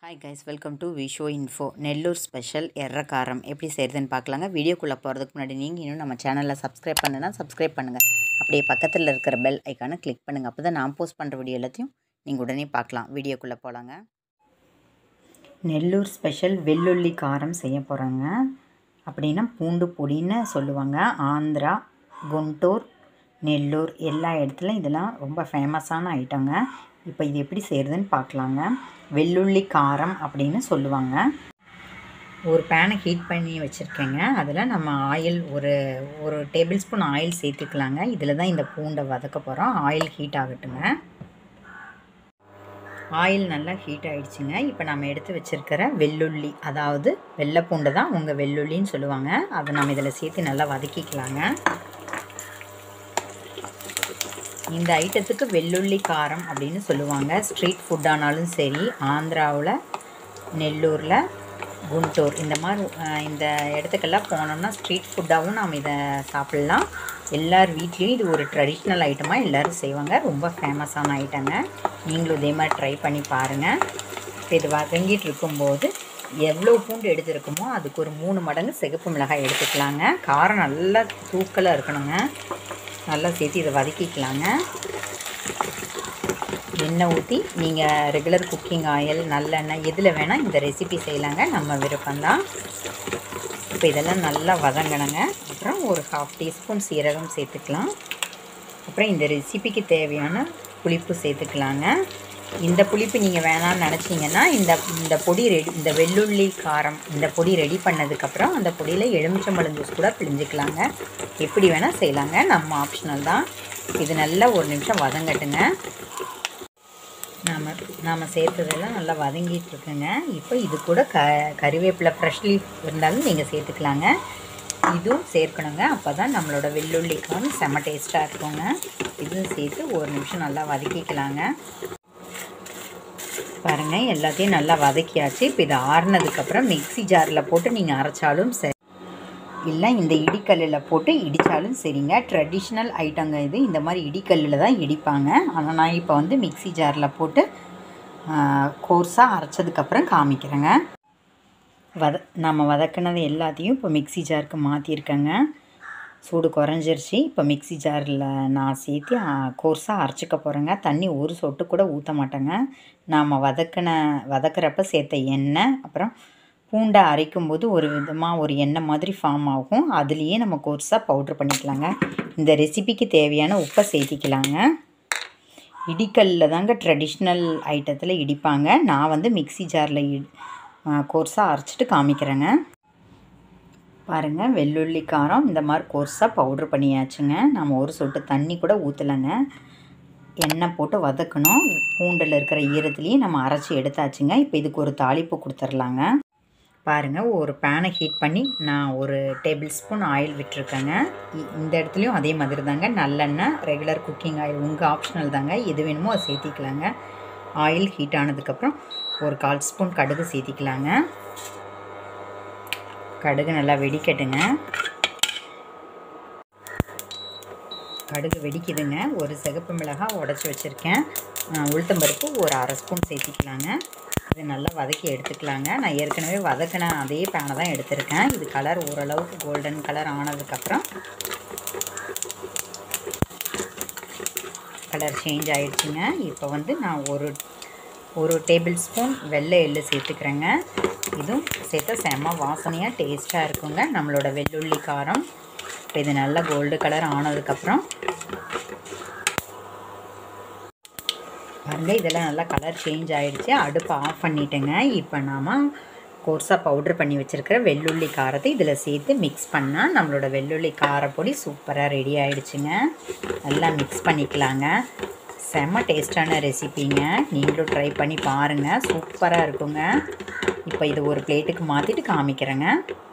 hi guys welcome to விஷோ info Nellore special எர்ரக்காரம் எப்படி செய்கிறதுன்னு பார்க்கலாங்க வீடியோக்குள்ளே போகிறதுக்கு முன்னாடி நீங்கள் இன்னும் நம்ம சேனலில் சப்ஸ்கிரைப் பண்ணுன்னா சப்ஸ்கிரைப் பண்ணுங்கள் அப்படியே பக்கத்தில் இருக்கிற பெல் ஐக்கானை கிளிக் பண்ணுங்கள் அப்போ தான் நான் போஸ்ட் பண்ணுற வீடியோ எல்லாத்தையும் நீங்கள் உடனே பார்க்கலாம் வீடியோக்குள்ளே போகலாங்க நெல்லூர் ஸ்பெஷல் வெள்ளுள்ளி காரம் செய்ய போகிறாங்க அப்படின்னா பூண்டு பொடின்னு சொல்லுவாங்க ஆந்திரா குண்டூர் நெல்லூர் எல்லா இடத்துலையும் இதெல்லாம் ரொம்ப ஃபேமஸான ஐட்டங்க இப்போ இது எப்படி செய்கிறதுன்னு பார்க்கலாங்க வெள்ளுள்ளி காரம் அப்படின்னு சொல்லுவாங்க ஒரு பேனை ஹீட் பண்ணி வச்சுருக்கேங்க அதில் நம்ம ஆயில் ஒரு ஒரு டேபிள் ஸ்பூன் ஆயில் சேர்த்துக்கலாங்க இதில் தான் இந்த பூண்டை வதக்க போகிறோம் ஆயில் ஹீட் ஆகட்டுங்க ஆயில் நல்லா ஹீட் ஆகிடுச்சுங்க இப்போ நம்ம எடுத்து வச்சுருக்கிற வெள்ளுள்ளி அதாவது வெள்ளை பூண்டு தான் உங்கள் வெள்ளுள்ளின்னு சொல்லுவாங்க அதை நம்ம இதில் சேர்த்து நல்லா வதக்கிக்கலாங்க இந்த ஐட்டத்துக்கு வெள்ளுள்ளி காரம் அப்படின்னு சொல்லுவாங்க ஸ்ட்ரீட் ஃபுட்டானாலும் சரி ஆந்திராவில் நெல்லூரில் குண்டூர் இந்த மாதிரி இந்த இடத்துக்கெல்லாம் போனோம்னா ஸ்ட்ரீட் ஃபுட்டாகவும் நாம் இதை சாப்பிட்லாம் எல்லார் வீட்லேயும் இது ஒரு ட்ரெடிஷ்னல் ஐட்டமாக எல்லோரும் செய்வாங்க ரொம்ப ஃபேமஸான ஐட்டங்க நீங்களும் இதே மாதிரி ட்ரை பண்ணி பாருங்கள் இப்போ இது வதங்கிட்டு இருக்கும்போது எவ்வளோ பூண்டு எடுத்துருக்குமோ அதுக்கு ஒரு மூணு மடங்கு சிகப்பு மிளகாய் எடுத்துக்கலாங்க காரம் நல்லா தூக்கலாக இருக்கணுங்க நல்லா சேர்த்து இதை வதக்கிக்கலாங்க எண்ணெய் ஊற்றி நீங்கள் ரெகுலர் குக்கிங் ஆயில் நல்லெண்ணெய் எதில் வேணால் இந்த ரெசிபி செய்யலாங்க நம்ம விருப்பம்தான் இப்போ இதெல்லாம் நல்லா வதங்கணுங்க அப்புறம் ஒரு ஹாஃப் டீஸ்பூன் சீரகம் சேர்த்துக்கலாம் அப்புறம் இந்த ரெசிபிக்கு தேவையான புளிப்பு சேர்த்துக்கலாங்க இந்த புளிப்பு நீங்கள் வேணாம்னு நினச்சிங்கன்னா இந்த இந்த பொடி ரெடி இந்த வெள்ளுள்ளி காரம் இந்த பொடி ரெடி பண்ணதுக்கப்புறம் அந்த பொடியில் எலுமிச்சம்பழம் ஜூஸ் கூட பிழிஞ்சிக்கலாங்க எப்படி வேணால் செய்யலாங்க நம்ம ஆப்ஷனல் தான் இது நல்லா ஒரு நிமிஷம் வதங்கட்டுங்க நாம் நாம் சேர்த்ததெல்லாம் நல்லா வதங்கிட்டு இருக்குங்க இப்போ இது கூட க கறிவேப்பிலை ஃப்ரெஷ் லீஃப் இருந்தாலும் நீங்கள் சேர்த்துக்கலாங்க இதுவும் சேர்க்கணுங்க அப்போ தான் நம்மளோட வெள்ளுள்ளி காரம் செம்ம டேஸ்ட்டாக இருக்குங்க இதுவும் சேர்த்து ஒரு நிமிஷம் நல்லா வதக்கிக்கலாங்க பாருங்கள் எல்லாத்தையும் நல்லா வதக்கியாச்சு இப்போ இது ஆறுனதுக்கப்புறம் மிக்சி ஜாரில் போட்டு நீங்கள் அரைச்சாலும் சரி இல்லை இந்த இடிக்கல்லில் போட்டு இடித்தாலும் சரிங்க ட்ரெடிஷ்னல் ஐட்டங்க இது இந்த மாதிரி இடிக்கல்லில் தான் இடிப்பாங்க ஆனால் நான் இப்போ வந்து மிக்சி ஜாரில் போட்டு கோர்ஸாக அரைச்சதுக்கப்புறம் காமிக்கிறேங்க வத நம்ம வதக்கினது எல்லாத்தையும் இப்போ மிக்சி ஜாருக்கு மாற்றிருக்கேங்க சூடு குறைஞ்சிருச்சு இப்போ மிக்சி ஜாரில் நான் சேர்த்து கோர்ஸாக அரைச்சிக்க போகிறேங்க தண்ணி ஒரு சொட்டு கூட ஊற்ற மாட்டேங்க நாம் வதக்கின வதக்கிறப்ப சேர்த்த எண்ணெய் அப்புறம் பூண்டை அரைக்கும்போது ஒரு விதமாக ஒரு எண்ணெய் மாதிரி ஃபார்ம் ஆகும் அதுலேயே நம்ம கோர்ஸாக பவுட்ரு பண்ணிக்கலாங்க இந்த ரெசிபிக்கு தேவையான உப்பை சேர்த்திக்கலாங்க இடிக்கல்லில் தாங்க ட்ரெடிஷ்னல் ஐட்டத்தில் இடிப்பாங்க நான் வந்து மிக்சி ஜாரில் இ கோர்ஸாக அரைச்சிட்டு காமிக்கிறேங்க பாருங்கள் வெள்ளுள்ளி காரம் இந்த மாதிரி கோர்ஸாக பவுட்ரு பண்ணியாச்சுங்க நம்ம ஒரு சொட்டு தண்ணி கூட ஊற்றலைங்க எண்ணெய் போட்டு வதக்கணும் பூண்டில் இருக்கிற ஈரத்துலேயே நம்ம அரைச்சி எடுத்தாச்சுங்க இப்போ இதுக்கு ஒரு தாளிப்பு கொடுத்துர்லாங்க பாருங்கள் ஒரு பேனை ஹீட் பண்ணி நான் ஒரு டேபிள் ஸ்பூன் ஆயில் விட்டுருக்கேங்க இந்த இடத்துலையும் அதே மாதிரி தாங்க நல்லெண்ணெய் ரெகுலர் குக்கிங் ஆயில் உங்கள் ஆப்ஷனல் தாங்க எது வேணுமோ அதை சேர்த்திக்கலாங்க ஆயில் ஹீட் ஆனதுக்கப்புறம் ஒரு கால் ஸ்பூன் கடுகு சேர்த்திக்கலாங்க கடுகு நல்லா வெடிக்கட்டுங்க கடுகு வெடிக்குதுங்க ஒரு சிகப்பு மிளகாய் உடச்சி வச்சுருக்கேன் உளுத்தம்பருப்பு ஒரு அரை ஸ்பூன் சேர்த்திக்கலாங்க இது நல்லா வதக்கி எடுத்துக்கலாங்க நான் ஏற்கனவே வதக்கின அதே பேனை தான் எடுத்திருக்கேன் இது கலர் ஓரளவுக்கு கோல்டன் கலர் ஆனதுக்கப்புறம் கலர் சேஞ்ச் ஆகிடுச்சுங்க இப்போ வந்து நான் ஒரு ஒரு டேபிள் ஸ்பூன் வெள்ளை எள்ளு சேர்த்துக்கிறேங்க இதுவும் சேர்த்தா செம்ம வாசனையாக டேஸ்ட்டாக இருக்குங்க நம்மளோட வெள்ளுள்ளி காரம் இப்போ இது நல்லா கோல்டு கலர் ஆனதுக்கப்புறம் பாருங்கள் இதெல்லாம் நல்லா கலர் சேஞ்ச் ஆகிடுச்சு அடுப்பை ஆஃப் பண்ணிட்டேங்க இப்போ நாம் கோர்ஸாக பவுட்ரு பண்ணி வச்சுருக்கிற வெள்ளுள்ளி காரத்தை இதில் சேர்த்து மிக்ஸ் பண்ணால் நம்மளோட வெள்ளுள்ளி காரப்பொடி சூப்பராக ரெடி ஆகிடுச்சுங்க நல்லா மிக்ஸ் பண்ணிக்கலாங்க செம்ம டேஸ்டான ரெசிபிங்க நீங்களும் ட்ரை பண்ணி பாருங்கள் சூப்பராக இருக்குங்க இப்போ இது ஒரு பிளேட்டுக்கு மாற்றிட்டு காமிக்கிறேங்க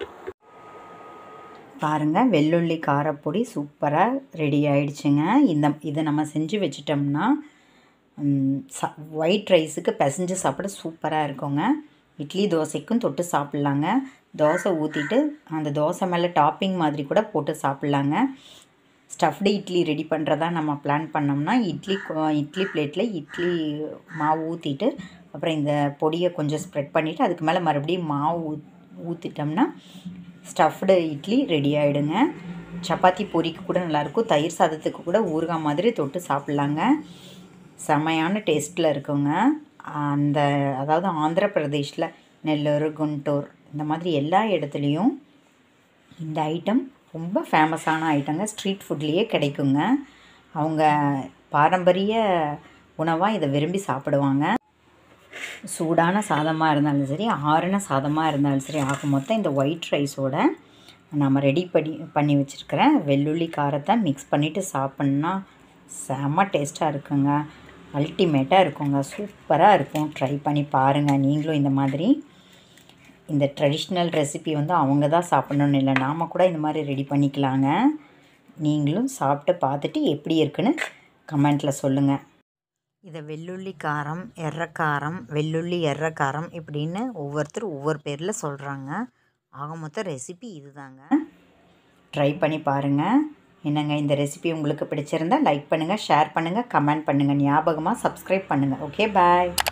பாருங்கள் வெள்ளுள்ளி காரப்பொடி சூப்பராக ரெடி ஆயிடுச்சுங்க இந்த இதை நம்ம செஞ்சு வச்சிட்டோம்னா ச ஒயிட் ரைஸுக்கு பிசைஞ்சு சாப்பிட சூப்பராக இருக்குங்க இட்லி தோசைக்கும் தொட்டு சாப்பிட்லாங்க தோசை ஊற்றிட்டு அந்த தோசை மேலே டாப்பிங் மாதிரி கூட போட்டு சாப்பிட்லாங்க ஸ்டஃப்டு இட்லி ரெடி பண்ணுறதா நம்ம பிளான் பண்ணோம்னா இட்லி இட்லி பிளேட்டில் இட்லி மாவு ஊற்றிட்டு அப்புறம் இந்த பொடியை கொஞ்சம் ஸ்ப்ரெட் பண்ணிவிட்டு அதுக்கு மேலே மறுபடியும் மாவு ஊத் ஊற்றிட்டோம்னா ஸ்டஃப்டு இட்லி ரெடி ஆகிடுங்க சப்பாத்தி பொரிக்கு கூட நல்லாயிருக்கும் தயிர் சாதத்துக்கு கூட ஊறுகாய் மாதிரி தொட்டு சாப்பிட்லாங்க செமையான டேஸ்ட்டில் இருக்குங்க அந்த அதாவது ஆந்திர பிரதேஷில் நெல்லூர் குண்டூர் இந்த மாதிரி எல்லா இடத்துலையும் இந்த ஐட்டம் ரொம்ப ஃபேமஸான ஐட்டங்க ஸ்ட்ரீட் ஃபுட்லேயே கிடைக்குங்க அவங்க பாரம்பரிய உணவாக இதை விரும்பி சாப்பிடுவாங்க சூடான சாதமாக இருந்தாலும் சரி ஆறின சாதமாக இருந்தாலும் சரி ஆக மொத்தம் இந்த ஒயிட் ரைஸோட நம்ம ரெடி பண்ணி பண்ணி வச்சுருக்கிற வெள்ளுள்ளி காரத்தை மிக்ஸ் பண்ணிவிட்டு சாப்பிட்னா செம்ம டேஸ்ட்டாக இருக்குங்க அல்டிமேட்டாக இருக்குங்க சூப்பராக இருக்கும் ட்ரை பண்ணி பாருங்கள் நீங்களும் இந்த மாதிரி இந்த ட்ரெடிஷ்னல் ரெசிபி வந்து அவங்க தான் சாப்பிட்ணுன்னு இல்லை நாம் கூட இந்த மாதிரி ரெடி பண்ணிக்கலாங்க நீங்களும் சாப்பிட்டு பார்த்துட்டு எப்படி இருக்குன்னு கமெண்ட்டில் சொல்லுங்கள் இதை வெள்ளுள்ளி காரம் எர்ரக்காரம் வெள்ளுள்ளி எர்ரக்காரம் இப்படின்னு ஒவ்வொருத்தர் ஒவ்வொரு பேரில் சொல்கிறாங்க ஆக மொத்த ரெசிபி இதுதாங்க ட்ரை பண்ணி பாருங்கள் என்னங்க இந்த ரெசிபி உங்களுக்கு பிடிச்சிருந்தா லைக் பண்ணுங்கள் ஷேர் பண்ணுங்கள் கமெண்ட் பண்ணுங்கள் ஞாபகமாக சப்ஸ்கிரைப் பண்ணுங்கள் ஓகே பாய்